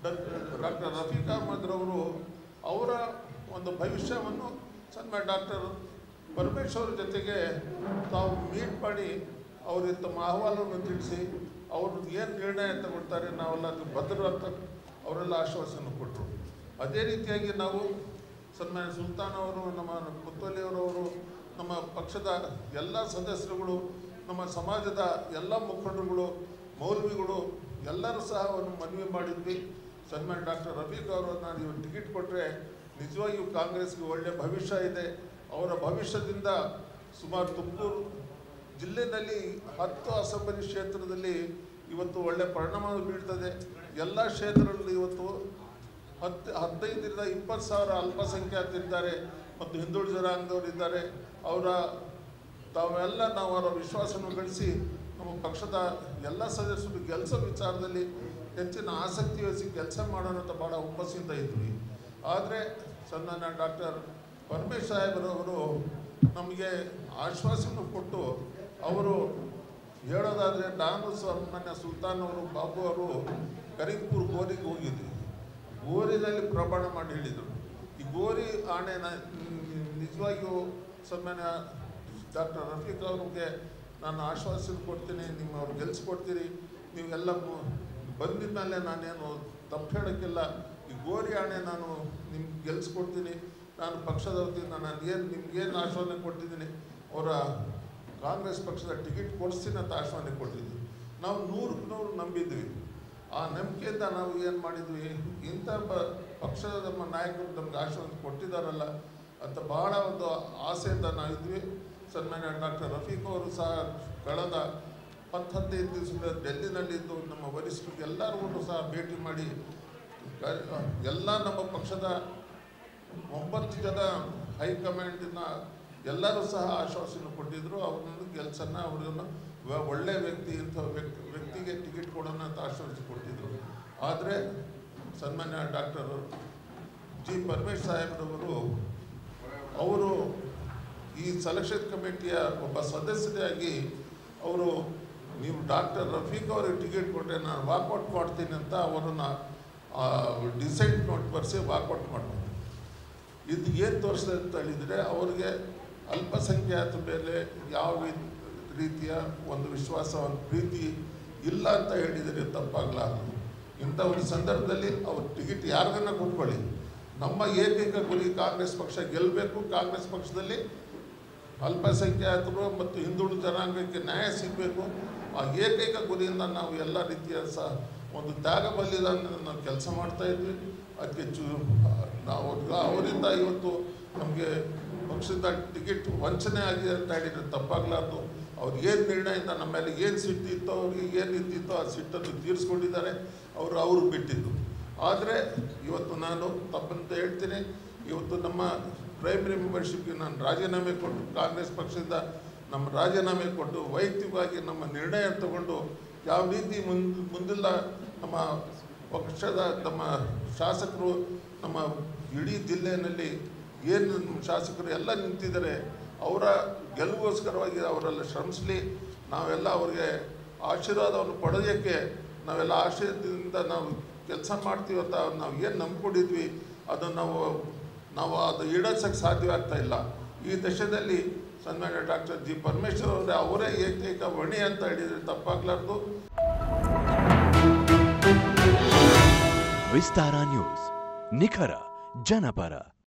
doctor Rafiq Ahmed ರವರು ಅವರ ಒಂದು ಭವಿಷ್ಯವನ್ನು ಸನ್ಮಾನ್ಯ ಡಾಕ್ಟರ್ ಪರಮೇಶ್ವರ್ ಜೊತೆಗೆ ತಾವು ಮೀಟ್ ಮಾಡಿ ಅವರಿಗೆ ತಮ್ಮ ಅಹವಾಲನ್ನು ತಿಳಿಸಿ ಅವರು ಏನು ನಿರ್ಣಯ ತಗೊಳ್ತಾರೆ ನಾವೆಲ್ಲ ಅದು ಭದ್ರ ಅಂತ ಅವರೆಲ್ಲ ಆಶ್ವಾಸನೆ ಕೊಟ್ಟರು ಅದೇ ರೀತಿಯಾಗಿ ನಾವು ಸನ್ಮಾನ್ಯ ಸುಲ್ತಾನ್ ಅವರು ನಮ್ಮ ಮುತ್ತೋಲಿ ಅವರವರು ನಮ್ಮ ಪಕ್ಷದ ಎಲ್ಲ ಸದಸ್ಯರುಗಳು ನಮ್ಮ ಸಮಾಜದ ಎಲ್ಲ ಮುಖಂಡರುಗಳು ಮೌಲ್ವಿಗಳು ಎಲ್ಲರೂ ಸಹ ಒಂದು ಮನವಿ ಮಾಡಿದ್ವಿ ಸನ್ಮಾನ್ಯ ಡಾಕ್ಟರ್ ರಫೀಕ್ ಅವರನ್ನ ನೀವು ಟಿಕೆಟ್ ಕೊಟ್ಟರೆ ನಿಜವಾಗಿಯೂ ಕಾಂಗ್ರೆಸ್ಗೆ ಒಳ್ಳೆಯ ಭವಿಷ್ಯ ಇದೆ ಅವರ ಭವಿಷ್ಯದಿಂದ ಸುಮಾರು ತುಮಕೂರು ಜಿಲ್ಲೆಯಲ್ಲಿ ಹತ್ತು ಅಸೆಂಬ್ಲಿ ಕ್ಷೇತ್ರದಲ್ಲಿ ಇವತ್ತು ಒಳ್ಳೆ ಪರಿಣಾಮ ಬೀಳ್ತದೆ ಎಲ್ಲ ಕ್ಷೇತ್ರಗಳಲ್ಲಿ ಇವತ್ತು ಹತ್ತು ಹದಿನೈದರಿಂದ ಇಪ್ಪತ್ತು ಸಾವಿರ ಅಲ್ಪಸಂಖ್ಯಾತರಿದ್ದಾರೆ ಮತ್ತು ಹಿಂದುಳಿದ ಜನಾಂಗದವರು ಇದ್ದಾರೆ ಅವರ ತಾವೆಲ್ಲ ನಾವು ಅವರ ವಿಶ್ವಾಸವನ್ನು ಗಳಿಸಿ ನಮ್ಮ ಪಕ್ಷದ ಎಲ್ಲ ಸದಸ್ಯರು ಕೆಲಸ ವಿಚಾರದಲ್ಲಿ ಹೆಚ್ಚಿನ ಆಸಕ್ತಿ ವಹಿಸಿ ಕೆಲಸ ಮಾಡೋಣ ಅಂತ ಭಾಳ ಹುಮ್ಮಸ್ಸಿಂದ ಇದ್ವಿ ಆದರೆ ಸನ್ಮಾನ್ಯ ಡಾಕ್ಟರ್ ಪರಮೇಶ್ ಸಾಹೇಬರವರು ನಮಗೆ ಆಶ್ವಾಸನೆ ಕೊಟ್ಟು ಅವರು ಹೇಳೋದಾದರೆ ನಾನು ಸನ್ಮಾನ್ಯ ಸುಲ್ತಾನ್ ಅವರು ಬಾಬು ಅವರು ಕರೀಂಪುರ್ ಗೋರಿಗೆ ಹೋಗಿದ್ವಿ ಗೋರಿನಲ್ಲಿ ಪ್ರಮಾಣ ಮಾಡಿ ಹೇಳಿದರು ಈ ಗೋರಿ ಆಣೆನ ನಿಜವಾಗಿಯೂ ಸನ್ಮಾನ್ಯ ಡಾಕ್ಟರ್ ರಫೀಕ್ ಅವ್ರಿಗೆ ನಾನು ಆಶ್ವಾಸನೆ ಕೊಡ್ತೀನಿ ನಿಮ್ಮ ಅವ್ರು ಗೆಲ್ಸ್ಕೊಡ್ತೀರಿ ನೀವೆಲ್ಲ ಮು- ಬಂದಿದ ಮೇಲೆ ನಾನೇನು ತಪ್ಪು ಹೇಳೋಕ್ಕಿಲ್ಲ ಈ ಗೋರಿ ಆಣೆ ನಾನು ನಿಮ್ಗೆ ಗೆಲ್ಸ್ಕೊಡ್ತೀನಿ ನಾನು ಪಕ್ಷದ ವತಿಯಿಂದ ನಾನು ಏನು ನಿಮ್ಗೇನು ಆಶ್ವಾಸನೆ ಕೊಟ್ಟಿದ್ದೀನಿ ಅವರ ಕಾಂಗ್ರೆಸ್ ಪಕ್ಷದ ಟಿಕೆಟ್ ಕೊಡಿಸ್ತೀನಿ ಅಂತ ಆಶ್ವಾಸನೆ ಕೊಟ್ಟಿದ್ವಿ ನಾವು ನೂರಕ್ಕೆ ನೂರು ನಂಬಿದ್ವಿ ಆ ನಂಬಿಕೆಯಿಂದ ನಾವು ಏನು ಮಾಡಿದ್ವಿ ಇಂಥ ಪ ಪಕ್ಷದ ನಮ್ಮ ನಾಯಕರು ನಮ್ಗೆ ಆಶ್ವಾಸನೆ ಕೊಟ್ಟಿದ್ದಾರಲ್ಲ ಅಂತ ಬಹಳ ಒಂದು ಆಸೆಯಿಂದ ನಾವಿದ್ವಿ ಸನ್ಮಾನ್ಯ ಡಾಕ್ಟರ್ ರಫೀಕ್ ಅವರು ಸಹ ಕಳೆದ ಹತ್ತು ಹದಿನೈದು ದಿವಸದ ಡೆಲ್ಲಿನಲ್ಲಿದ್ದು ನಮ್ಮ ವರಿಷ್ಠರಿಗೆ ಎಲ್ಲರಿಗೂ ಸಹ ಭೇಟಿ ಮಾಡಿ ಕ- ಎಲ್ಲ ನಮ್ಮ ಪಕ್ಷದ ಒಂಬತ್ತು ಜನ ಹೈಕಮಾಂಡಿನ ಎಲ್ಲರೂ ಸಹ ಆಶ್ವಾಸನೆ ಕೊಟ್ಟಿದ್ದರು ಅವ್ರನ್ನ ಕೆಲಸನ ಅವ್ರನ್ನ ವ- ಒಳ್ಳೆ ವ್ಯಕ್ತಿ ಇಂಥ ವ್ಯಕ್ತಿ ವ್ಯಕ್ತಿಗೆ ಟಿಕೆಟ್ ಕೊಡೋಣ ಅಂತ ಆಶ್ವಾಸನೆ ಕೊಟ್ಟಿದ್ದರು ಆದರೆ ಸನ್ಮಾನ್ಯ ಡಾಕ್ಟರ್ ಜಿ ಪರಮೇಶ್ ಸಾಹೇಬ್ರವರು ಅವರು ಈ ಸೆಲೆಕ್ಷನ್ ಕಮಿಟಿಯ ಒಬ್ಬ ಸದಸ್ಯರಾಗಿ ಅವರು ನೀವು ಡಾಕ್ಟರ್ ರಫೀಕ್ ಅವರಿಗೆ ಟಿಕೆಟ್ ಕೊಟ್ಟರೆ ನಾನು ವಾಕೌಟ್ ಮಾಡ್ತೀನಿ ಅಂತ ಅವರನ್ನು ಡಿಸೈಡ್ ನೋಡಿ ಬರೆಸಿ ವಾಕೌಟ್ ಮಾಡ್ತಾರೆ ಇದು ಏನು ತೋರಿಸ್ತದೆ ಅಂತ ಹೇಳಿದರೆ ಅವ್ರಿಗೆ ಅಲ್ಪಸಂಖ್ಯಾತ ಮೇಲೆ ಯಾವ ರೀ- ರೀತಿಯ ಒಂದು ವಿಶ್ವಾಸ ಒಂದು ಪ್ರೀತಿ ಇಲ್ಲ ಅಂತ ಹೇಳಿದರೆ ತಪ್ಪಾಗಲಾರದು ಇಂಥ ಒಂದು ಸಂದರ್ಭದಲ್ಲಿ ಅವ್ರ ಟಿಕೆಟ್ ಯಾರಿಗನ್ನ ಕೊಟ್ಕೊಳ್ಳಿ ನಮ್ಮ ಏಕೈಕ ಗುರಿ ಕಾಂಗ್ರೆಸ್ ಪಕ್ಷ ಗೆಲ್ಲಬೇಕು ಕಾಂಗ್ರೆಸ್ ಪಕ್ಷದಲ್ಲಿ ಅಲ್ಪಸಂಖ್ಯಾತರು ಮತ್ತು ಹಿಂದುಳಿದ ಜನಾಂಗಕ್ಕೆ ನ್ಯಾಯ ಸಿಗಬೇಕು ಆ ಏಕೈಕ ಗುರಿಯಿಂದ ನಾವು ಎಲ್ಲ ರೀತಿಯ ಸಹ ಒಂದು ತ್ಯಾಗ ಬಲಿದಾನ ನಾವು ಕೆಲಸ ಮಾಡ್ತಾ ಇದ್ವಿ ಅದಕ್ಕೆ ಚು ನಾವು ಅವರಿಂದ ಇವತ್ತು ನಮಗೆ ಪಕ್ಷದ ಟಿಕೆಟ್ ವಂಚನೆ ಆಗಿದೆ ಅಂತ ಹೇಳಿದ್ರೆ ತಪ್ಪಾಗಲಾರ್ದು ಅವ್ರು ಏನು ನಿರ್ಣಯದಿಂದ ನಮ್ಮ ಮೇಲೆ ಏನು ಸಿಟ್ಟಿತ್ತೋ ಅವ್ರಿಗೆ ಏನು ಇದ್ದಿತ್ತೋ ಆ ಸಿಟ್ಟನ್ನು ತೀರಿಸ್ಕೊಂಡಿದ್ದಾರೆ ಅವರು ಅವರು ಬಿಟ್ಟಿದ್ದು ಆದರೆ ಇವತ್ತು ನಾನು ತಪ್ಪಂತ ಹೇಳ್ತೀನಿ ಇವತ್ತು ನಮ್ಮ ಪ್ರೈಮರಿ ಮೆಂಬರ್ಶಿಪ್ಗೆ ನಾನು ರಾಜೀನಾಮೆ ಕೊಟ್ಟು ಕಾಂಗ್ರೆಸ್ ಪಕ್ಷದಿಂದ ನಮ್ಮ ರಾಜೀನಾಮೆ ಕೊಟ್ಟು ವೈಯಕ್ತಿಕವಾಗಿ ನಮ್ಮ ನಿರ್ಣಯ ತಗೊಂಡು ಯಾವ ರೀತಿ ಮುಂದ್ ಮುಂದಿಲ್ಲ ನಮ್ಮ ಪಕ್ಷದ ನಮ್ಮ ಶಾಸಕರು ನಮ್ಮ ಇಡೀ ಜಿಲ್ಲೆಯಲ್ಲಿ ಏನು ನಮ್ಮ ಶಾಸಕರು ಎಲ್ಲ ನಿಂತಿದ್ದಾರೆ ಅವರ ಗೆಲುವಿಗೋಸ್ಕರವಾಗಿ ಅವರೆಲ್ಲ ಶ್ರಮಿಸಲಿ ನಾವೆಲ್ಲ ಅವ್ರಿಗೆ ಆಶೀರ್ವಾದವನ್ನು ಪಡೆಯೋಕ್ಕೆ ನಾವೆಲ್ಲ ಆಶಯದಿಂದ ನಾವು ಕೆಲಸ ಮಾಡ್ತೀವಿ ಅಂತ ನಾವು ಏನು ನಂಬ್ಕೊಂಡಿದ್ವಿ ಅದನ್ನು ನಾವು ನಾವು ಅದು ಈಡೇರ್ಸೋಕ್ಕೆ ಸಾಧ್ಯವಾಗ್ತಾ ಇಲ್ಲ ಈ ದಶದಲ್ಲಿ ಸನ್ಮಾನ್ಯ ಡಾಕ್ಟರ್ ಜಿ ಪರಮೇಶ್ವರ್ ಅವರೇ ಅವರೇ ಏಕೈಕ ಹೊಣೆ ಅಂತ ಹೇಳಿದರೆ ತಪ್ಪಾಗಲಾರ್ದು ವಿಸ್ತಾರ ನ್ಯೂಸ್ ನಿಖರ ಜನಪರ